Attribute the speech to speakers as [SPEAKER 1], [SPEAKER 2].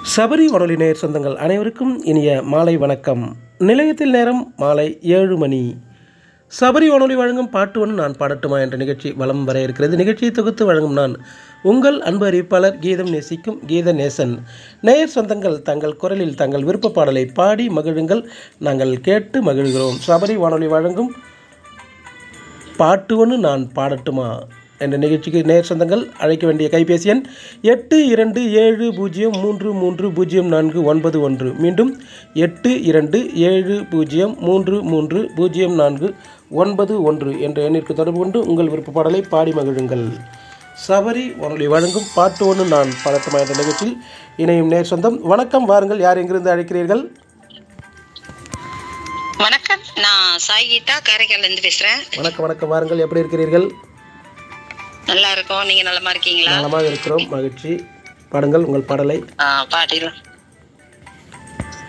[SPEAKER 1] சபரி வானொலி நேயர் சொந்தங்கள் அனைவருக்கும் இனிய மாலை வணக்கம் நிலையத்தில் நேரம் மாலை ஏழு மணி சபரி வானொலி வழங்கும் பாட்டு ஒன்று நான் பாடட்டுமா என்ற நிகழ்ச்சி வலம் வர இருக்கிறது நிகழ்ச்சியை தொகுத்து வழங்கும் நான் உங்கள் அன்பு அறிவிப்பாளர் கீதம் நேசிக்கும் கீத நேசன் நேயர் சொந்தங்கள் தங்கள் குரலில் தங்கள் விருப்ப பாடலை பாடி மகிழுங்கள் நாங்கள் கேட்டு மகிழ்கிறோம் சபரி வானொலி வழங்கும் பாட்டு ஒன்று நான் பாடட்டுமா என்ற நிகழ்ச்சிக்கு நேர் சொந்தங்கள் அழைக்க வேண்டிய கைபேசி எண் எட்டு இரண்டு ஏழு பூஜ்ஜியம் மூன்று மூன்று பூஜ்ஜியம் நான்கு ஒன்பது ஒன்று மீண்டும் எட்டு இரண்டு ஏழு பூஜ்ஜியம் மூன்று மூன்று பூஜ்ஜியம் நான்கு ஒன்பது ஒன்று என்ற எண்ணிற்கு தொடர்பு கொண்டு உங்கள் விருப்ப பாடலை பாடி மகிழுங்கள் சபரி வானொலி வழங்கும் பாட்டு ஒன்று நான் பாடட்டுமா என்ற நிகழ்ச்சியில் இணையும் நேர் சொந்தம் வணக்கம் வாருங்கள் யார் எங்கிருந்து அழைக்கிறீர்கள்
[SPEAKER 2] வணக்கம் நான் சாய் கீதா காரைக்கால்ல இருந்து பேசுறேன்
[SPEAKER 1] வணக்கம் வணக்கம் வாருங்கள் எப்படி இருக்கிறீர்கள்
[SPEAKER 2] நல்லா இருக்கோம் நீங்க நலமா இருக்கீங்களா
[SPEAKER 1] நலமாக இருக்கிறோம் மகிழ்ச்சி பாடுங்கள் உங்கள் பாடலை
[SPEAKER 2] ஆ, பாடிடலாம்